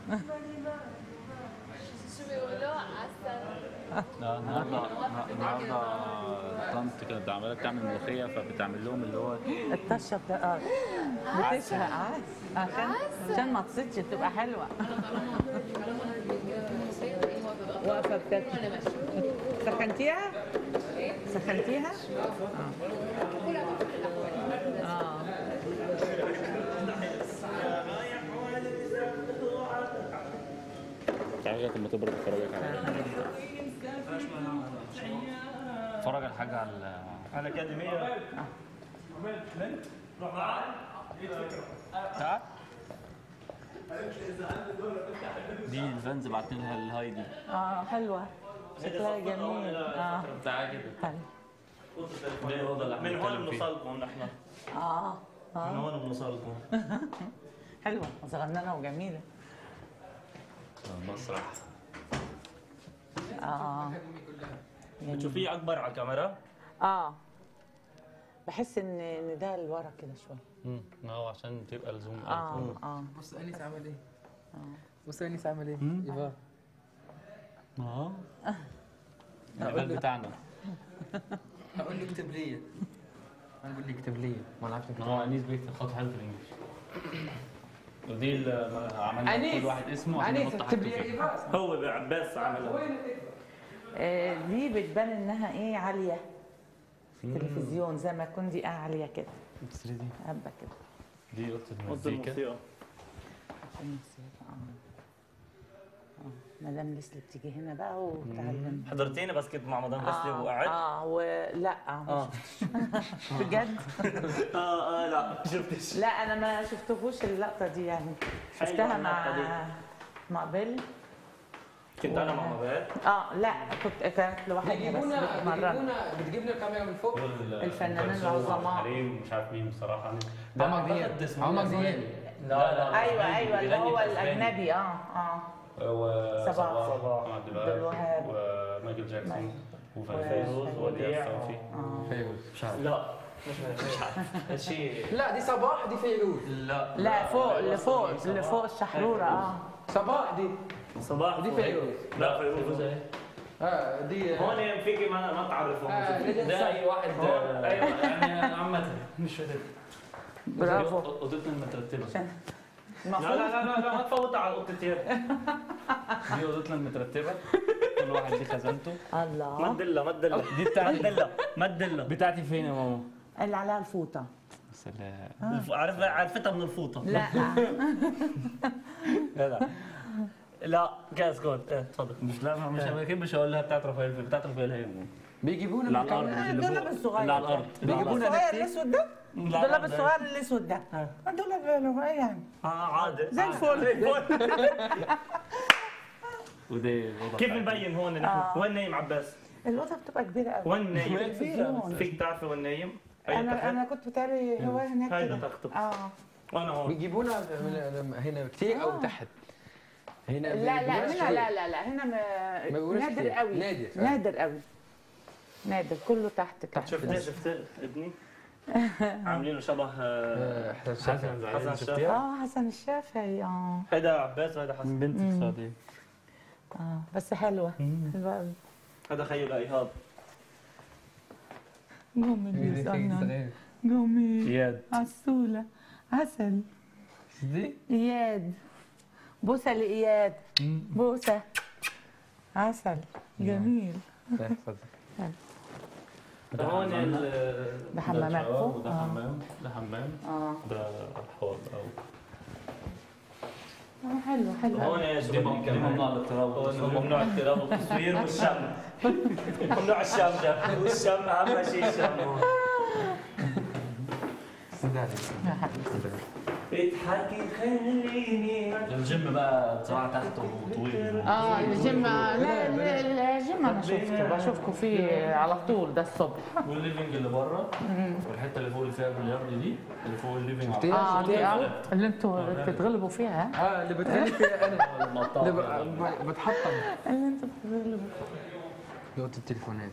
شو بيقولوا عسل لا النهارده النهارده طنط كانت عماله تعمل ملوخيه فبتعمل لهم اللي هو الطشه بتاع بتشهق عسل عشان عشان ما تصيدش تبقى حلوه واقفه بتاكل سخنتيها؟ سخنتيها؟ اه اه تعالى لما تبرد اتفرج عليها اتفرج على حاجه على على الاكاديميه تعال دي الفانز بعت لها الهاي دي اه حلوه شكلها جميل اه تعال كده حلو دي الاوضه اللي احنا من هون بنتكلم فيها بنوصلكم نحن اه من اه هون بنوصلكم حلوه صغننه وجميله المسرح اه بتشوفيه اكبر على الكاميرا اه بحس ان ان ده لورا كده شويه ما هو عشان تبقى الزوم اه اه بص انيس عمل ايه بص انيس عمل ايه ايفا اه الجمال بتاعنا هقول له اكتب لي هنقول لي اكتب لي ما نعرفش ما هو انيس بيكتب خط حلو في الانجليزي ودي اللي عملنا أنيس. كل واحد اسمه عشان انيس نحط اكتب حاجته لي فيه ايفا هو عباس عملها آه، دي بتبان انها ايه عاليه في التلفزيون زي ما تكون دي عاليه كده بس دي هبه كده دي اوضه اوضه المزيكا الموسيقى عشان الموسيقى اه اه مدام لسلي بتيجي هنا بقى وتعلم حضرتيني بس كنت مع مدام لسلي اه وقعدت اه ولا ما اه شفتش. بجد اه اه لا شفتش لا انا ما شفتهوش اللقطه دي يعني حلوة شفتها مع اللقطة مع بيل كنت انا مع مبات اه لا كنت كانت لوحدها بس بيجيبونا بتمرن بيجيبونا بتجيب لنا الكاميرا من فوق الفنانين العظماء. حريم مش عارف مين بصراحه عمر دياب عمر دياب لا لا ايوه ايوه اللي بيغني هو في أسباني. الاجنبي اه اه وصباح صباح. صباح. عبد عبد الوهاب. ومايكل جاكسون وفيروز فيروز وديع. صوفي اه فيروز مش عارف لا مش مش عارف شيء لا دي صباح دي فيروز لا لا فوق اللي فوق اللي فوق الشحروره اه صباح دي صباح دي فيروز لا فيروز اه دي هون فيكي ما ما تعرفهم آه، ليجند ده اي واحد هون. ايوه يعني عامه مش فاكر برافو اوضتنا المترتبه عشان لا لا المفروض لا لا, لا ما تفوت على اوضتين دي اوضتنا المترتبه كل واحد ليه خزانته الله مدلة مدلة دي بتاعتي مدلة مدلة بتاعتي فين يا ماما؟ اللي عليها الفوطه سلام الف- عارف عرفتها من الفوطة لا لا لا جاز جول ايه تفضل مش لا مش اكيد مش هقول لها بتاعت رافائيل بتاعت رافائيل هي ماما بيجيبونا اللي من على الارض الكاميرا مش اللي الدولاب فوق الصغير اللي على الارض بيجيبونا الصغير نكتب الاسود ده الدولاب الصغير الاسود ده الدولاب له ايه يعني اه عادي زي الفل ودي الأوضة كيف بتاعتي. نبين هون نحن آه. وين نايم عباس الاوضه بتبقى كبيره قوي وين نايم التلفزيون. فيك تعرفي وين نايم هي انا تحت انا كنت بتاري هو هناك هيدا كده تخته اه وانا هون بيجيبونا من- هنا كتير او تحت هنا لا لا بيجيبونا هنا شوية. لا لا لا هنا ما ما بيقولوش نادر كتير. قوي نادر. نادر قوي نادر كله تحت تحت شفتي شفتي ابني عاملينه شبه آه، آه، حسن حسن شافعي. زعلان حسن شفتيها؟ الشافعي اه حسن الشافعي اه هيدا عباس وهيدا حسن بنتك السعودية اه بس حلوه حلوه قوي هذا خيو لايهاب جميل هي دي يسألنا صغير. جميل اياد عسولة عسل دي إياد بوسة لإياد بوسة عسل جميل لا، اتفضل. هون ال ده حمامات فوق وده اه حمام ده حمام اه ده حوض او آه، حلو حلو هون أوي. شو دي بدي ممنوع كمان الاضطراب هون ممنوع اضطراب التصوير والشم ممنوع الشم ده والشم اهم شيء الشم هون صدقني. يا حبيبي. اضحكي خليني الجيم بقى بصراحه تحته طويل اه الجيم لا لا، الجيم انا شفته بشوفكم فيه على طول ده الصبح والليفنج اللي بره والحته اللي فوق اللي فيها البلياردو دي اللي فوق الليفنج شفتيها؟ اه دي شفتيها؟ اه اللي انتوا بتتغلبوا فيها اه اللي بتغني فيها انا المقطع اللي ب- بتحطم اللي انتوا بتتغلبوا لقطة التليفونات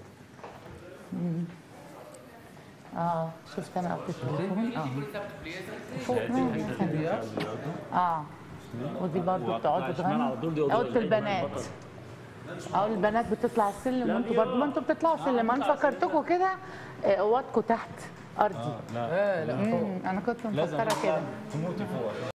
اه شفت انا اوضه التليفون اه فوق اه ودي برضه بتقعدوا وعلى الشمال على طول دي تغنوا أوضة اوضه العيد البنات والبطل. او البنات بتطلع السلم لا، وانتوا دي برضه ما آه. انتوا بتطلعوا سلم انا فكرتكم كده آه، اوضتكم تحت ارضي لا اه لا مم، انا كنت لازم مفكره كده تموتي فوق